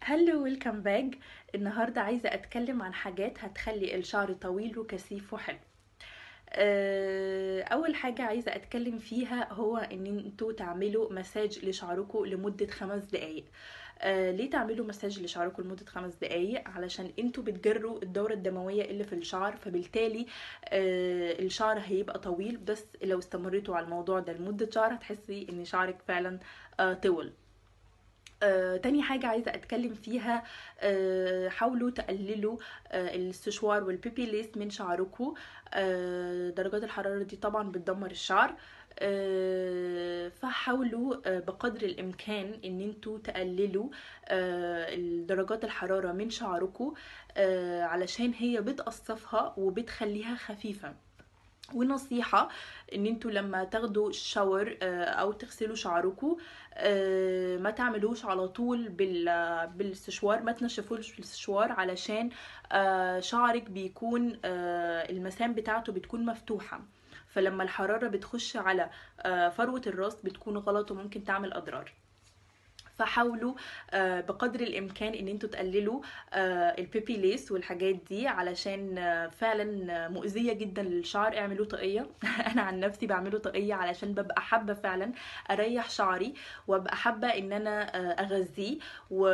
هلو ويلكم باك النهارده عايزه اتكلم عن حاجات هتخلي الشعر طويل وكثيف وحلو آه، اول حاجه عايزه اتكلم فيها هو ان انتوا تعملوا مساج لشعركم لمده خمس دقايق آه ليه تعملوا مساج لشعركم لمده خمس دقايق علشان انتوا بتجروا الدوره الدمويه اللي في الشعر فبالتالي آه الشعر هيبقى طويل بس لو استمريتوا على الموضوع ده لمده شهر هتحسي ان شعرك فعلا آه طول آه، تاني حاجة عايزة أتكلم فيها آه، حاولوا تقللوا آه، الاستشوار والبيبي ليس من شعركم آه، درجات الحرارة دي طبعا بتدمر الشعر آه، فحاولوا آه، بقدر الإمكان إن انتوا تقللوا آه، درجات الحرارة من شعركم آه، علشان هي بتقصفها وبتخليها خفيفة ونصيحة ان انتوا لما تاخدوا شاور آه، او تغسلوا شعركم آه، ما تعملوش على طول بال- بالاستشوار ما تنشفوش بالاستشوار علشان آه، شعرك بيكون آه، المسام بتاعته بتكون مفتوحة فلما الحرارة بتخش على آه، فروة الراس بتكون غلط وممكن تعمل اضرار فحاولوا آه، بقدر الامكان ان انتوا تقللوا آه، البيبي ليس والحاجات دي علشان آه، فعلا آه، مؤذيه جدا للشعر اعملوا طاقيه انا عن نفسي بعمله طاقيه علشان ببقى حابه فعلا اريح شعري وابقى حابه ان انا آه، اغذيه و...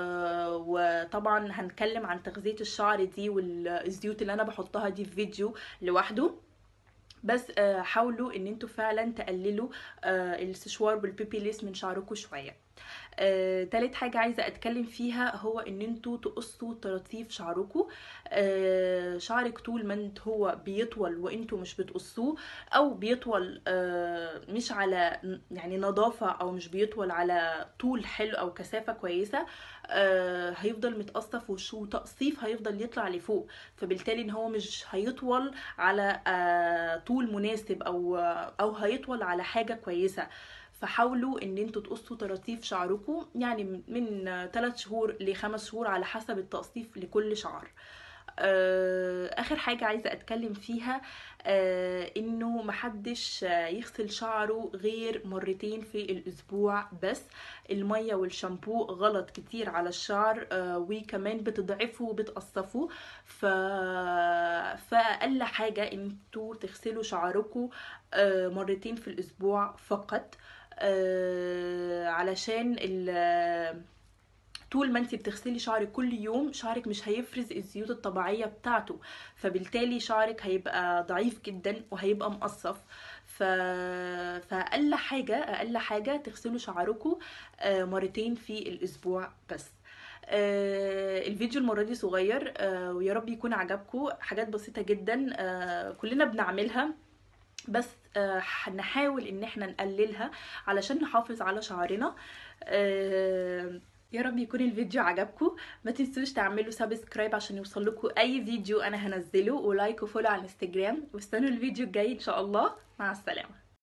وطبعا هنتكلم عن تغذيه الشعر دي والزيوت اللي انا بحطها دي في فيديو لوحده بس آه، حاولوا ان انتوا فعلا تقللوا آه، الاستشوار بالبيبي ليس من شعركم شويه آه، تالت حاجة عايزة أتكلم فيها هو إن انتوا تقصوا طراطيف شعركم آه، شعرك طول ما انت هو بيطول وانتوا مش بتقصوه أو بيطول آه، مش على يعني نظافة أو مش بيطول على طول حلو أو كثافة كويسة آه، هيفضل متقصف وشو تقصيف هيفضل يطلع لفوق فبالتالي ان هو مش هيطول على آه، طول مناسب او او هيطول على حاجة كويسة فحاولوا ان انتوا تقصوا طراطيف شعركم يعني من 3 شهور لخمس شهور على حسب التقصيف لكل شعر آه، اخر حاجة عايزة اتكلم فيها آه، انه محدش آه، يغسل شعره غير مرتين في الاسبوع بس المية والشامبو غلط كتير على الشعر آه، وكمان بتضعفه وبتقصفه ف... فاقل حاجة انتوا تغسلوا شعركم آه، مرتين في الاسبوع فقط آه، علشان ال طول ما انت بتغسلي شعرك كل يوم شعرك مش هيفرز الزيوت الطبيعية بتاعته فبالتالي شعرك هيبقى ضعيف جدا وهيبقى مقصف ف... فأقل حاجة أقل حاجة تغسلوا شعركم آه، مرتين في الأسبوع بس آه، الفيديو المرة دي صغير آه، ويا رب يكون عجبكم حاجات بسيطة جدا آه، كلنا بنعملها بس آه، نحاول ان احنا نقللها علشان نحافظ على شعرنا آه، يا رب يكون الفيديو عجبكم ما تنسوش تعملوا سبسكرايب عشان يوصل لكم اي فيديو انا هنزله ولايك وفولو على الانستجرام واستنوا الفيديو الجاي ان شاء الله مع السلامه